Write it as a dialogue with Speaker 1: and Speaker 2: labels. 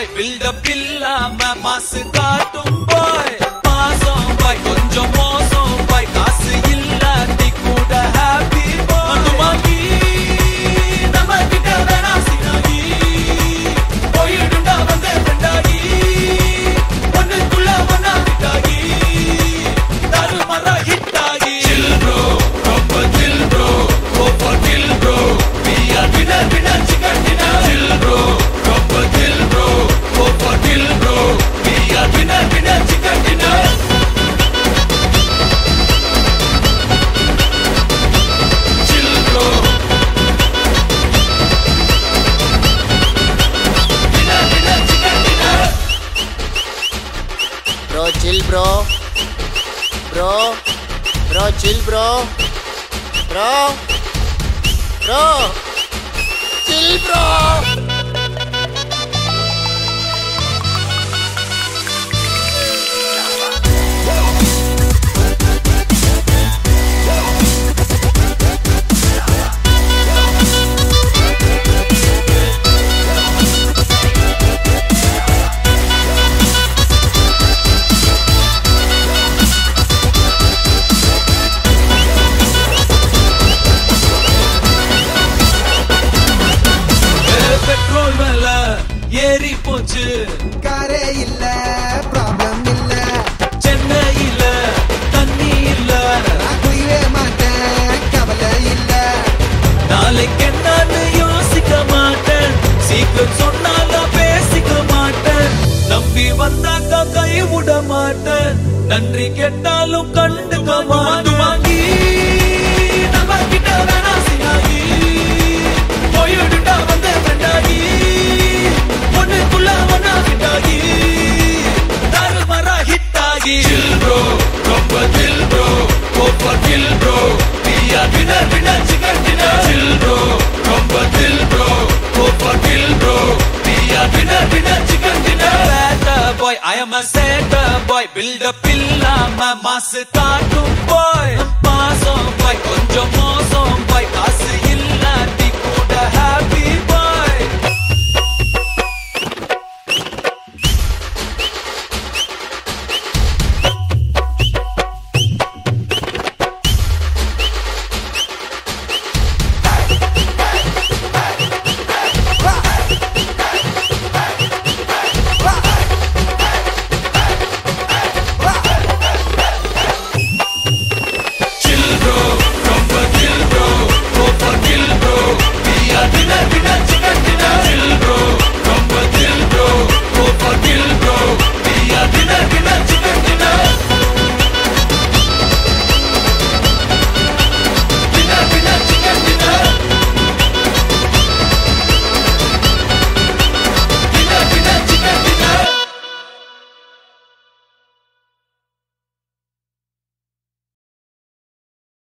Speaker 1: பாய் build up இல்லாம மாசு காட்டும் பாய் மாசம் பாய் கொஞ்சம் மோசம் பாய் காசு இல்லாட்டி கூட ஹாப்பி பாய் வாங்கி நம்ம கிட்ட வேணா சினாகி போயிடுண்டா வந்த ரெண்டாகி ஒண்ணுக்குள்ள ஒன்னா விட்டாகி தருமர ஹிட் ஆகி chill bro ரொம்ப chill bro go for kill bro we are winner winner chicken dinner chill bro ரொம்ப chill bro go for kill bro we are winner winner chicken dinner chill bro winner winner chicken dinner
Speaker 2: Bro, chill, bro. Bro. Bro, chill, bro. Bro. Bro. Chill, bro.
Speaker 1: Petrol வில ஏறி போச்சு
Speaker 3: காரே இல்ல problem இல்ல
Speaker 1: சென்னையில தண்ணி இல்ல
Speaker 3: நான் குடிவே மாட்டேன் கவலை இல்ல
Speaker 1: நாளைக்கு என்னன்னு யோசிக்க மாட்டேன் சீக்கிரம் சொன்னாலும் பேசிக்க மாட்டேன் நம்பி வந்தாக்கா கை விட மாட்டேன் நன்றி கேட்டாலும் கண்டுக்க மாட்டேன் வாங்கி நம்ம கிட்ட வேணா சினாகி போயிடுண்டா வந்த ரெண்டாகி ஒண்ணுக்குள்ள ஒன்னா விட்டாகி தருமரா ஹிட் ஆகி chill bro ரொம்ப chill bro go for kill bro we are winner winner chicken dinner chill bro ரொம்ப chill bro go for kill bro we are winner winner chicken dinner better boy I am a setter boy build up இல்லாம மாசு காட்டும் boy பாசம் boy கொஞ்சம்